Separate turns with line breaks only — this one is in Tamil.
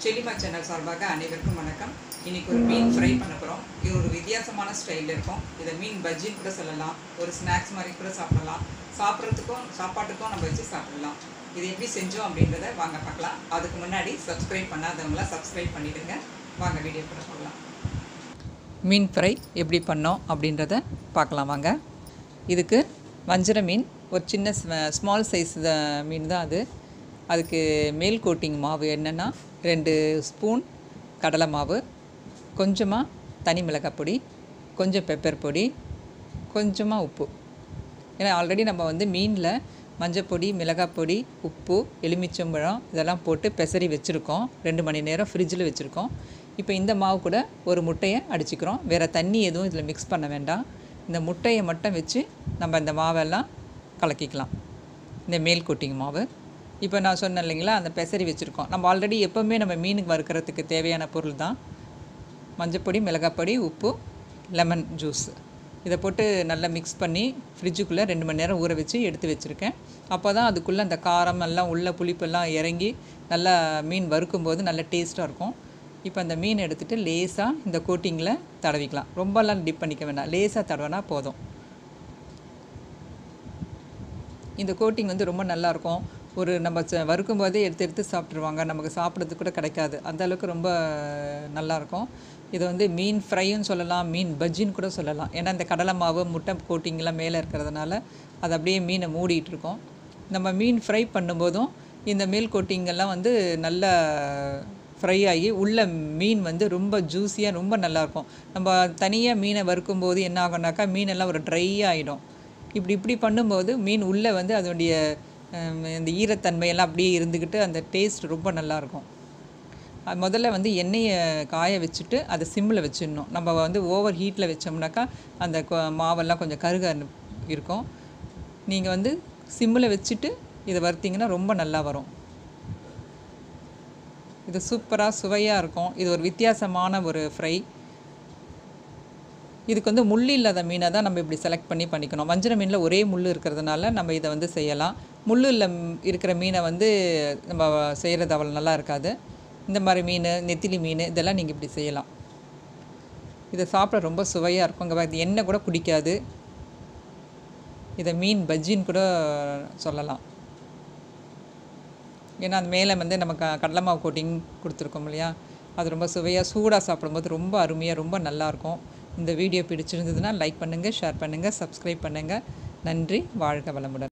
செலிமா சேனல் சார்பாக அனைவருக்கும் வணக்கம் இன்னைக்கு ஒரு மீன் ஃப்ரை பண்ண போகிறோம் இது ஒரு வித்தியாசமான ஸ்டைலில் இருக்கும் இதை மீன் பஜ்ஜின்னு கூட சொல்லலாம் ஒரு ஸ்நாக்ஸ் மாதிரி கூட சாப்பிடலாம் சாப்பிட்றதுக்கும் சாப்பாட்டுக்கும் நம்ம வச்சு சாப்பிடலாம் இது எப்படி செஞ்சோம் அப்படின்றத வாங்க பார்க்கலாம் அதுக்கு முன்னாடி சப்ஸ்கிரைப் பண்ணாதவங்களாம் சப்ஸ்கிரைப் பண்ணிடுங்க வாங்க வீடியோ கூட போகலாம் மீன் ஃப்ரை எப்படி பண்ணோம் அப்படின்றத பார்க்கலாம் வாங்க இதுக்கு வஞ்சர மீன் ஒரு சின்ன ஸ்மால் சைஸ் மீன் தான் அது அதுக்கு மேல் கோட்டிங் மாவு என்னென்னா ரெண்டு ஸ்பூன் கடலை மாவு கொஞ்சமாக தனி மிளகாய் பொடி கொஞ்சம் பெப்பர் பொடி கொஞ்சமாக உப்பு ஏன்னா ஆல்ரெடி நம்ம வந்து மீனில் மஞ்சப்பொடி மிளகாய் பொடி உப்பு எலுமிச்சம்பழம் இதெல்லாம் போட்டு பெசரி வச்சுருக்கோம் ரெண்டு மணி நேரம் ஃப்ரிட்ஜில் வச்சுருக்கோம் இப்போ இந்த மாவு கூட ஒரு முட்டையை அடிச்சுக்கிறோம் வேறு தண்ணி எதுவும் இதில் மிக்ஸ் பண்ண வேண்டாம் இந்த முட்டையை மட்டும் வச்சு நம்ம இந்த மாவெல்லாம் கலக்கிக்கலாம் இந்த மேல் கோட்டிங் மாவு இப்போ நான் சொன்னேன் இல்லைங்களா அந்த பெசரி வச்சுருக்கோம் நம்ம ஆல்ரெடி எப்போவுமே நம்ம மீனுக்கு வறுக்கிறதுக்கு தேவையான பொருள் தான் மஞ்சப்பொடி மிளகாப்பொடி உப்பு லெமன் ஜூஸ் இதை போட்டு நல்லா மிக்ஸ் பண்ணி ஃப்ரிட்ஜுக்குள்ளே ரெண்டு மணி நேரம் ஊற வச்சு எடுத்து வச்சுருக்கேன் அப்போ தான் அதுக்குள்ளே அந்த காரம் எல்லாம் உள்ள புளிப்பெல்லாம் இறங்கி நல்லா மீன் வறுக்கும்போது நல்ல டேஸ்ட்டாக இருக்கும் இப்போ அந்த மீன் எடுத்துகிட்டு லேசாக இந்த கோட்டிங்கில் தடவிக்கலாம் ரொம்பலாம் டிப் பண்ணிக்க வேண்டாம் லேசாக தடவினா போதும் இந்த கோட்டிங் வந்து ரொம்ப நல்லாயிருக்கும் ஒரு நம்ம ச வறுக்கும் போதே எடுத்து எடுத்து சாப்பிட்ருவாங்க நமக்கு சாப்பிட்றதுக்கு கூட கிடைக்காது அந்த அளவுக்கு ரொம்ப நல்லாயிருக்கும் இதை வந்து மீன் ஃப்ரைன்னு சொல்லலாம் மீன் பஜ்ஜின்னு கூட சொல்லலாம் ஏன்னா இந்த கடலை மாவு முட்டை கோட்டிங்லாம் மேலே இருக்கிறதுனால அது அப்படியே மீனை மூடிட்டு இருக்கோம் நம்ம மீன் ஃப்ரை பண்ணும்போதும் இந்த மேல் கோட்டிங்கெல்லாம் வந்து நல்லா ஃப்ரை ஆகி உள்ள மீன் வந்து ரொம்ப ஜூஸியாக ரொம்ப நல்லாயிருக்கும் நம்ம தனியாக மீனை வறுக்கும்போது என்ன ஆகும்னாக்கா மீனெல்லாம் ஒரு ட்ரை ஆகிடும் இப்படி இப்படி பண்ணும்போது மீன் உள்ளே வந்து அதனுடைய இந்த ஈரத்தன்மையெல்லாம் அப்படியே இருந்துக்கிட்டு அந்த டேஸ்ட் ரொம்ப நல்லாயிருக்கும் அது முதல்ல வந்து எண்ணெயை காய வச்சுட்டு அதை சிம்மில் வச்சிடணும் நம்ம வந்து ஓவர் ஹீட்டில் வச்சோம்னாக்கா அந்த கொ- மாவெல்லாம் கொஞ்சம் கருக இருக்கும் நீங்கள் வந்து சிம்மில் வச்சுட்டு இதை வறுத்தீங்கன்னா ரொம்ப நல்லா வரும் இது சூப்பராக சுவையாக இருக்கும் இது ஒரு வித்தியாசமான ஒரு ஃப்ரை இதுக்கு வந்து முள் இல்லாத மீனை தான் நம்ம இப்படி செலக்ட் பண்ணி பண்ணிக்கணும் வஞ்சர மீனில் ஒரே முள் இருக்கிறதுனால நம்ம இதை வந்து செய்யலாம் முள் இல்ல இருக்கிற மீனை வந்து நம்ம செய்கிறது அவ்வளோ நல்லா இருக்காது இந்த மாதிரி மீன் நெத்திலி மீன் இதெல்லாம் நீங்கள் இப்படி செய்யலாம் இதை சாப்பிட ரொம்ப சுவையாக இருக்கும் இங்கே பாருங்க, எண்ணெய் கூட குடிக்காது இதை மீன் பஜ்ஜின்னு கூட சொல்லலாம் ஏன்னா அந்த மேலே வந்து நம்ம க கடலை மாவு கோட்டிங் கொடுத்துருக்கோம் இல்லையா அது ரொம்ப சுவையாக சூடாக சாப்பிடும்போது ரொம்ப அருமையாக ரொம்ப நல்லாயிருக்கும் இந்த வீடியோ பிடிச்சிருந்ததுன்னா லைக் பண்ணுங்கள் ஷேர் பண்ணுங்கள் சப்ஸ்கிரைப் பண்ணுங்கள் நன்றி வாழ்க வளமுடன்